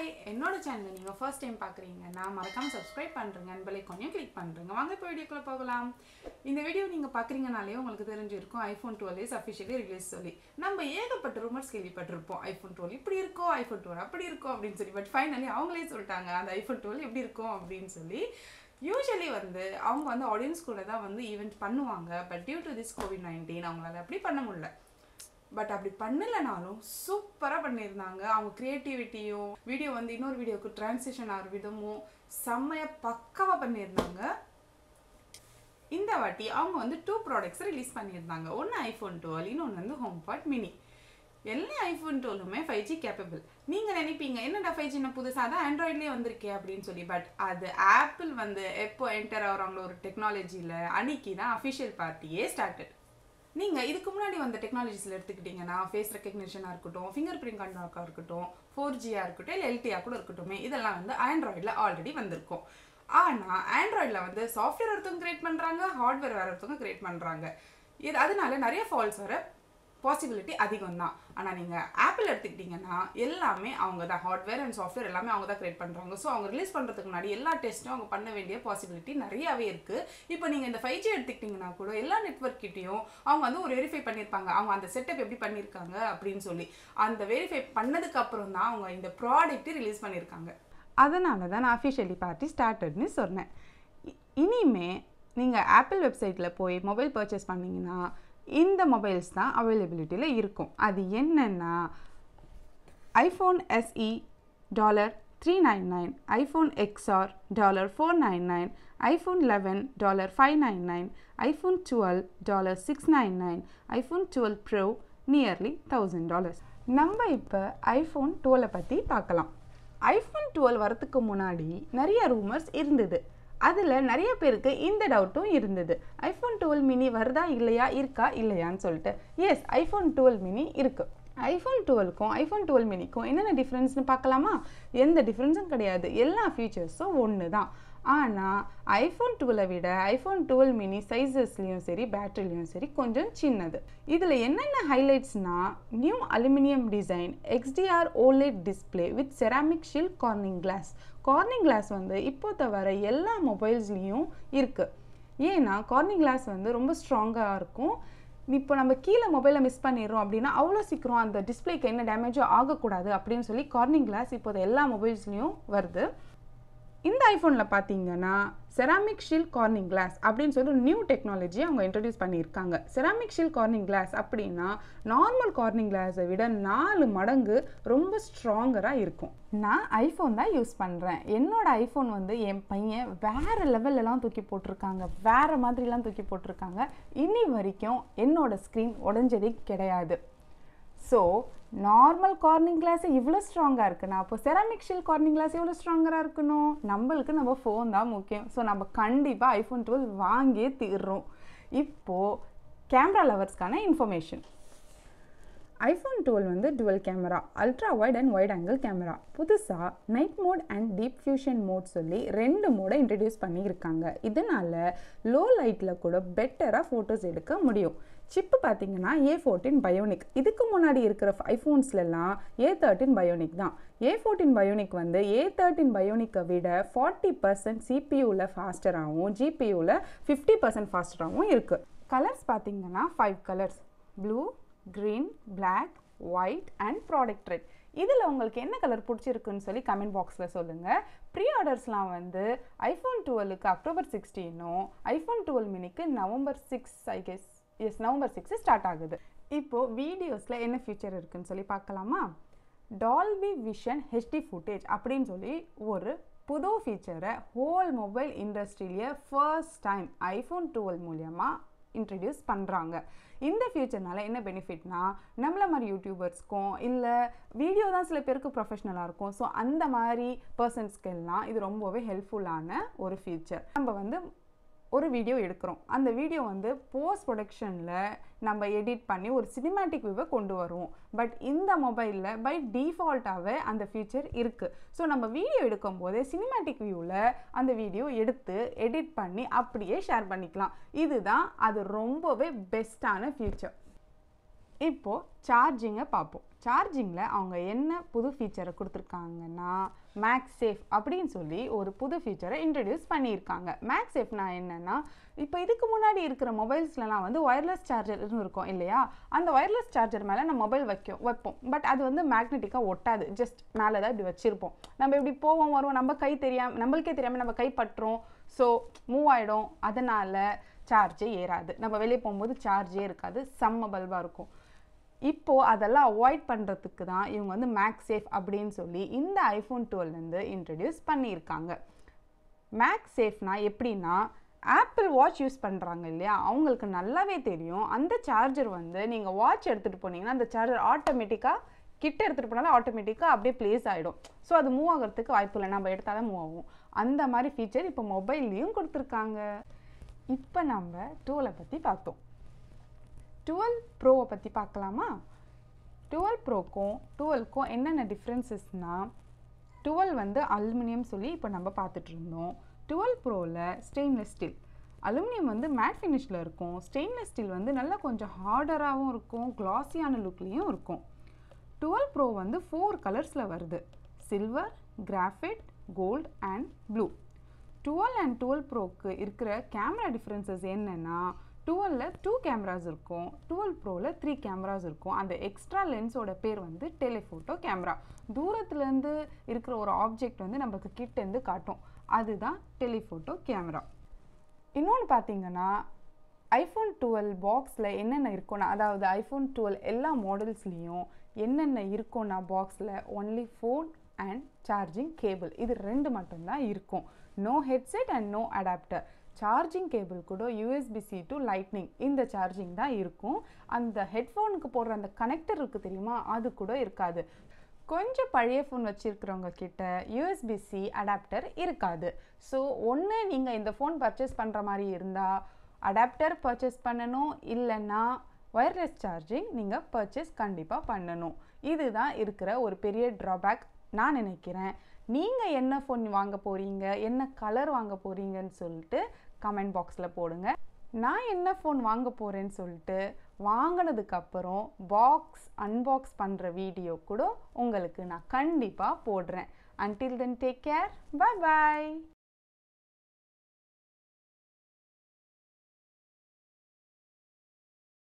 என்னோட சேனலை நீங்கள் ஃபர்ஸ்ட் டைம் பார்க்குறீங்கன்னா மறக்காமல் சப்ஸ்கிரைப் பண்ணுறேங்க அண்ட் பெல் ஐக்கானையும் கிளிக் பண்ணுறேங்க வாங்க இப்போ வீடியோக்குள்ளே போகலாம் இந்த வீடியோ நீங்கள் பார்க்குறீங்கனாலே உங்களுக்கு தெரிஞ்சிருக்கும் iPhone twelve is officially release சொல்லி நம்ம ஏகப்பட்ட ரூமர்ஸ் கேள்விப்பட்டிருப்போம் ஐஃபோன் டுவெல் இப்படி இருக்கும் ஐஃபோன் டுவெல் அப்படி இருக்கும் அப்படின்னு சொல்லி பட் ஃபைனலி அவங்களே சொல்லிட்டாங்க அந்த ஐஃபோன் டுவெல் எப்படி இருக்கும் அப்படின்னு சொல்லி யூஸ்வலி வந்து அவங்க வந்து ஆடியன்ஸ் கூட தான் வந்து ஈவெண்ட் பண்ணுவாங்க but due to this COVID nineteen அவங்களால அப்படி பண்ண முடியல பட் அப்படி பண்ணலைனாலும் சூப்பராக பண்ணியிருந்தாங்க அவங்க க்ரியேட்டிவிட்டியும் வீடியோ வந்து இன்னொரு வீடியோக்கு டிரான்சிஷன் ஆகிற விதமும் செம்மையாக பக்காவாக பண்ணியிருந்தாங்க இந்த வாட்டி அவங்க வந்து டூ ப்ராடக்ட்ஸ் ரிலீஸ் பண்ணியிருந்தாங்க ஒன்று ஐஃபோன் டுவெல் இன்னொன்று வந்து ஹோம் பாட் மினி எல்லா ஐஃபோன் டுவெலுமே ஃபைவ் ஜி கேப்பபிள் நீங்கள் நினைப்பீங்க என்னடா ஃபைவ் ஜின்னு புதுசாக தான் ஆண்ட்ராய்ட்லேயே வந்திருக்கே அப்படின்னு சொல்லி பட் அது ஆப்பிள் வந்து எப்போ என்டர் ஆகிறாங்களோ ஒரு டெக்னாலஜியில் அன்னைக்கு தான் அஃபிஷியல் பார்ட்டியே ஸ்டார்டட் நீங்கள் இதுக்கு முன்னாடி வந்த டெக்னாலஜிஸில் எடுத்துக்கிட்டிங்கன்னா ஃபேஸ் ரெக்கக்னிஷனாக இருக்கட்டும் ஃபிங்கர் பிரிண்ட் கண்டாக்காக இருக்கட்டும் ஃபோர் ஜியாக இருக்கட்டும் இல்லை எல்டியாக கூட இருக்கட்டும் இதெல்லாம் வந்து ஆண்ட்ராய்டில் ஆல்ரெடி வந்திருக்கும் ஆனால் ஆண்ட்ராய்டில் வந்து சாஃப்ட்வேர் ஒருத்தவங்க கிரியேட் பண்ணுறாங்க ஹார்ட்வேர் வேறு ஒருத்தவங்க கிரியேட் பண்ணுறாங்க இது அதனால நிறைய ஃபால்ஸ் வர பாசிபிலிட்டி அதிகம் தான் ஆனால் நீங்கள் ஆப்பிள் எடுத்துக்கிட்டிங்கன்னா எல்லாமே அவங்க தான் ஹார்ட்வேர் அண்ட் சாஃப்ட்வேர் எல்லாமே அவங்க தான் கிரியேட் பண்ணுறாங்க ஸோ அவங்க ரிலீஸ் பண்ணுறதுக்கு முன்னாடி எல்லா டெஸ்ட்டும் அவங்க பண்ண வேண்டிய பாசிபிலிட்டி நிறையாவே இருக்குது இப்போ நீங்கள் இந்த ஃபைவ் ஜி எடுத்துக்கிட்டிங்கன்னா கூட எல்லா நெட்ஒர்க்கிட்டையும் அவங்க வந்து ஒரு வெரிஃபை பண்ணியிருப்பாங்க அவங்க அந்த செட்டப் எப்படி பண்ணியிருக்காங்க அப்படின்னு சொல்லி அந்த வெரிஃபை பண்ணதுக்கு அப்புறம் தான் அவங்க இந்த ப்ராடக்ட்டு ரிலீஸ் பண்ணியிருக்காங்க அதனால தான் நான் அஃபிஷியலி பார்ட்டி ஸ்டார்டட்னு சொன்னேன் இ- இனிமே நீங்கள் ஆப்பிள் வெப்சைட்டில் போய் மொபைல் பர்ச்சேஸ் பண்ணீங்கன்னா இந்த மொபைல்ஸ் தான் அவைலபிலிட்டியில் இருக்கும் அது என்னென்னா iPhone SE dollar three nine nine iPhone XR dollar four nine nine iPhone eleven dollar five nine nine iPhone twelve dollar six nine nine iPhone twelve pro nearly thousand dollars நம்ம இப்போ iPhone டுவெலை பற்றி பார்க்கலாம் iPhone twelve வரத்துக்கு முன்னாடி நிறைய rumours இருந்தது அதில் நிறைய பேருக்கு இந்த டவுட்டும் இருந்தது ஐஃபோன் டுவெல் மினி வருதா இல்லையா இருக்கா இல்லையான்னு சொல்லிட்டு எஸ் ஐஃபோன் டுவெல் மினி இருக்குது ஐஃபோன் டுவெல்க்கும் ஐஃபோன் டுவெல் மினிக்கும் என்னென்ன டிஃப்ரென்ஸ்னு பார்க்கலாமா எந்த டிஃப்ரென்ஸும் கிடையாது எல்லா ஃபீச்சர்ஸும் ஒன்று தான் ஆனால் ஐஃபோன் டுவெலை விட ஐஃபோன் டுவெல் மினி சைஸஸ்லேயும் சரி பேட்டரிலையும் சரி கொஞ்சம் சின்னது இதில் என்னென்ன ஹைலைட்ஸ்னால் new aluminium design XDR OLED display with ceramic shield Corning glass Corning glass வந்து இப்போ தவிர எல்லா மொபைல்ஸ்லேயும் இருக்குது ஏன்னா கார்னிங் கிளாஸ் வந்து ரொம்ப ஸ்ட்ராங்காக இருக்கும் இப்போ நம்ம கீழே மொபைலை மிஸ் பண்ணிடுறோம் அப்படின்னா அவ்வளோ சீக்கிரம் அந்த டிஸ்பிளேக்கு என்ன டேமேஜும் ஆகக்கூடாது அப்படின்னு சொல்லி கார்னிங் கிளாஸ் இப்போது எல்லா மொபைல்ஸ்லேயும் வருது இந்த ஐஃபோனில் பார்த்தீங்கன்னா செராமிக் ஷீல் கார்னிங் கிளாஸ் அப்படின்னு சொல்லி ஒரு நியூ டெக்னாலஜி அவங்க இன்ட்ரடியூஸ் பண்ணியிருக்காங்க செராமிக் ஷீல் கார்னிங் கிளாஸ் அப்படின்னா நார்மல் கார்னிங் கிளாஸை விட நாலு மடங்கு ரொம்ப ஸ்ட்ராங்கராக இருக்கும் நான் ஐஃபோன் தான் யூஸ் பண்ணுறேன் என்னோட ஐஃபோன் வந்து என் பையன் வேறு லெவல்லலாம் தூக்கி போட்டிருக்காங்க வேறு மாதிரிலாம் தூக்கி போட்டிருக்காங்க இனி வரைக்கும் என்னோட ஸ்க்ரீன் உடஞ்சதே கிடையாது ஸோ நார்மல் கார்னிங் கிளாஸ் இவ்வளோ ஸ்ட்ராங்காக இருக்குன்னா அப்போ செராமிக் ஷீல் கார்னிங் கிளாஸ் எவ்வளோ ஸ்ட்ராங்கராக இருக்கணும் நம்மளுக்கு நம்ம ஃபோன் தான் முக்கியம் ஸோ நம்ம கண்டிப்பாக ஐஃபோன் டுவெல் வாங்கியே தீர்றோம் இப்போது கேமரா லவர்ஸ்க்கான இன்ஃபர்மேஷன் ஐஃபோன் டுவெல் வந்து twelve camera ultra wide and wide angle camera புதுசாக night mode and deep fusion mode சொல்லி ரெண்டு மோடை இன்ட்ரடியூஸ் பண்ணியிருக்காங்க இதனால் லோ லைட்டில் கூட பெட்டராக ஃபோட்டோஸ் எடுக்க முடியும் சிப்பு பார்த்தீங்கன்னா ஏ ஃபோர்டீன் பயோனிக் இதுக்கு முன்னாடி இருக்கிற ஐஃபோன்ஸ்லலாம் ஏ தேர்ட்டின் பயோனிக் தான் ஏ ஃபோர்டீன் பயோனிக் வந்து ஏ தேர்ட்டின் பயோனிக்கை விட ஃபார்ட்டி பர்சன்ட் சிபியூவில் ஃபாஸ்டராகவும் ஜிபியூவில் ஃபிஃப்டி பர்சன்ட் ஃபாஸ்டராகவும் இருக்குது கலர்ஸ் பார்த்தீங்கன்னா five colours blue green black white and product red இதில் உங்களுக்கு என்ன கலர் பிடிச்சிருக்குன்னு சொல்லி கமெண்ட் பாக்ஸில் சொல்லுங்கள் ப்ரீ ஆர்டர்ஸ்லாம் வந்து ஐஃபோன் டுவெலுக்கு அக்டோபர் சிக்ஸ்டீனும் ஐஃபோன் டுவெல் மினிக்கு November six I guess yes November six start ஆகுது இப்போது வீடியோஸில் என்ன ஃபியூச்சர் இருக்குன்னு சொல்லி பார்க்கலாமா டால்பி விஷன் ஹெச்டி ஃபுட்டேஜ் அப்படின்னு சொல்லி ஒரு புது ஃபீச்சரை ஹோல் மொபைல் இண்டஸ்ட்ரியிலேயே ஃபர்ஸ்ட் டைம் ஐஃபோன் டுவெல் மூலியமாக இன்ட்ரடியூஸ் பண்ணுறாங்க இந்த ஃபியூச்சர்னால என்ன பெனிஃபிட்னா நம்மள மாதிரி யூடியூபர்ஸ்க்கும் இல்லை வீடியோ தான் சில பேருக்கு ப்ரொஃபஷ்னலாக இருக்கும் ஸோ அந்த மாதிரி பர்சன்ஸ்க்கெல்லாம் இது ரொம்பவே ஹெல்ப்ஃபுல்லான ஒரு ஃபீச்சர் நம்ம வந்து ஒரு வீடியோ எடுக்கிறோம் அந்த வீடியோ வந்து போஸ்ட் ப்ரொடக்ஷனில் நம்ம எடிட் பண்ணி ஒரு சினிமேட்டிக் வியூவை கொண்டு வருவோம் பட் இந்த மொபைலில் பை டிஃபால்ட்டாகவே அந்த ஃபீச்சர் இருக்குது ஸோ நம்ம வீடியோ எடுக்கும் போதே சினிமேட்டிக் வியூவில் அந்த வீடியோ எடுத்து எடிட் பண்ணி அப்படியே ஷேர் பண்ணிக்கலாம் இதுதான் அது ரொம்பவே பெஸ்ட்டான ஃபீச்சர் இப்போது சார்ஜிங்கை பார்ப்போம் சார்ஜிங்கில் அவங்க என்ன புது ஃபீச்சரை கொடுத்துருக்காங்கன்னா மேக்ஸ் சேஃப் அப்படின்னு சொல்லி ஒரு புது ஃபீச்சரை இன்ட்ரடியூஸ் பண்ணியிருக்காங்க மேக்ஸ் சேஃப்னா என்னென்னா இப்போ இதுக்கு முன்னாடி இருக்கிற மொபைல்ஸ்லலாம் வந்து ஒயர்லெஸ் சார்ஜர் இருக்கும் இல்லையா அந்த ஒயர்லெஸ் சார்ஜர் மேலே நம்ம மொபைல் வைக்கும் வைப்போம் பட் அது வந்து மேக்னெட்டிக்காக ஒட்டாது ஜஸ்ட் மேலே தான் இப்படி வச்சுருப்போம் நம்ம இப்படி போவோம் வருவோம் நம்ம கை தெரியாமல் நம்மளுக்கே தெரியாமல் நம்ம கை பட்டுரும் ஸோ மூவ் ஆகிடும் அதனால் சார்ஜே ஏறாது நம்ம வெளியே போகும்போது சார்ஜே இருக்காது செம்ம பல்பாக இருக்கும் இப்போது அதெல்லாம் அவாய்ட் பண்ணுறதுக்கு தான் இவங்க வந்து மேக்ஸ் சேஃப் அப்படின்னு சொல்லி இந்த ஐஃபோன் டுவெல்லேருந்து இன்ட்ரடியூஸ் பண்ணியிருக்காங்க மேக்ஸ் சேஃப்னா எப்படின்னா ஆப்பிள் வாட்ச் யூஸ் பண்ணுறாங்க இல்லையா அவங்களுக்கு நல்லாவே தெரியும் அந்த சார்ஜர் வந்து நீங்கள் வாட்ச் எடுத்துகிட்டு போனீங்கன்னா அந்த சார்ஜர் ஆட்டோமேட்டிக்காக கிட்ட எடுத்துகிட்டு போனாலும் ஆட்டோமேட்டிக்காக அப்படியே ப்ளேஸ் ஆகிடும் ஸோ அது மூவ் ஆகிறதுக்கு வாய்ப்பு இல்லை நம்ம எடுத்தால் தான் மூவ் ஆகும் அந்த மாதிரி ஃபீச்சர் இப்போ மொபைல்லையும் கொடுத்துருக்காங்க இப்போ நம்ம டூலை பற்றி பார்த்தோம் டுவெல் ப்ரோவை பற்றி பார்க்கலாமா டுவெல் ப்ரோக்கும் டுவெல்க்கும் என்னென்ன டிஃப்ரென்சஸ்னால் டுவெல் வந்து அலுமினியம் சொல்லி இப்போ நம்ம பார்த்துட்டு இருந்தோம் டுவெல் ப்ரோவில் ஸ்டெயின்லெஸ் ஸ்டீல் அலுமினியம் வந்து மேட் ஃபினிஷில் இருக்கும் ஸ்டெயின்லெஸ் ஸ்டீல் வந்து நல்லா கொஞ்சம் ஹார்டராகவும் இருக்கும் கிளாஸியான லுக்லேயும் இருக்கும் டுவெல் ப்ரோ வந்து ஃபோர் கலர்ஸில் வருது silver graphite gold and blue twelve and twelve ப்ரோக்கு இருக்கிற கேமரா டிஃப்ரென்சஸ் என்னென்னா டுவெலில் டூ கேமராஸ் இருக்கும் டுவெல் ப்ரோவில் த்ரீ கேமராஸ் இருக்கும் அந்த எக்ஸ்ட்ரா லென்ஸோட பேர் வந்து டெலிஃபோட்டோ கேமரா தூரத்துலேருந்து இருக்கிற ஒரு ஆப்ஜெக்ட் வந்து நமக்கு கிட்டேருந்து காட்டும் அதுதான் டெலிஃபோட்டோ கேமரா இன்னொன்று பார்த்தீங்கன்னா ஐஃபோன் டுவெல் பாக்ஸில் என்னென்ன இருக்கும்னா அதாவது ஐஃபோன் டுவெல் எல்லா மாடல்ஸ்லேயும் என்னென்ன இருக்கும்னா பாக்ஸில் only phone and charging cable இது ரெண்டு மட்டும்தான் இருக்கும் no headset and no adapter charging cable கூட யூஎஸ்பிசி டு லைட்னிங் இந்த சார்ஜிங் தான் இருக்கும் அந்த ஹெட்ஃபோனுக்கு போடுற அந்த கனெக்டர் இருக்குது தெரியுமா அது கூட இருக்காது கொஞ்சம் பழைய ஃபோன் வச்சுருக்கிறவங்க கிட்ட யூஎஸ்பிசி அடாப்டர் இருக்காது ஸோ ஒன்று நீங்கள் இந்த ஃபோன் பர்ச்சேஸ் பண்ணுற மாதிரி இருந்தால் அடாப்டர் பர்ச்சேஸ் பண்ணணும் இல்லைன்னா ஒயர்லெஸ் சார்ஜிங் நீங்கள் பர்ச்சேஸ் கண்டிப்பாக பண்ணணும் இதுதான் இருக்கிற ஒரு பெரிய ட்ராபேக் நான் நினைக்கிறேன் நீங்கள் என்ன ஃபோன் வாங்க போகிறீங்க என்ன கலர் வாங்க போகிறீங்கன்னு சொல்லிட்டு கமெண்ட் பாக்ஸில் போடுங்க நான் என்ன ஃபோன் வாங்க போகிறேன்னு சொல்லிட்டு வாங்கினதுக்கப்புறம் பாக்ஸ் அன்பாக்ஸ் பண்ணுற வீடியோ கூட உங்களுக்கு நான் கண்டிப்பாக போடுறேன் until then take care bye பாய்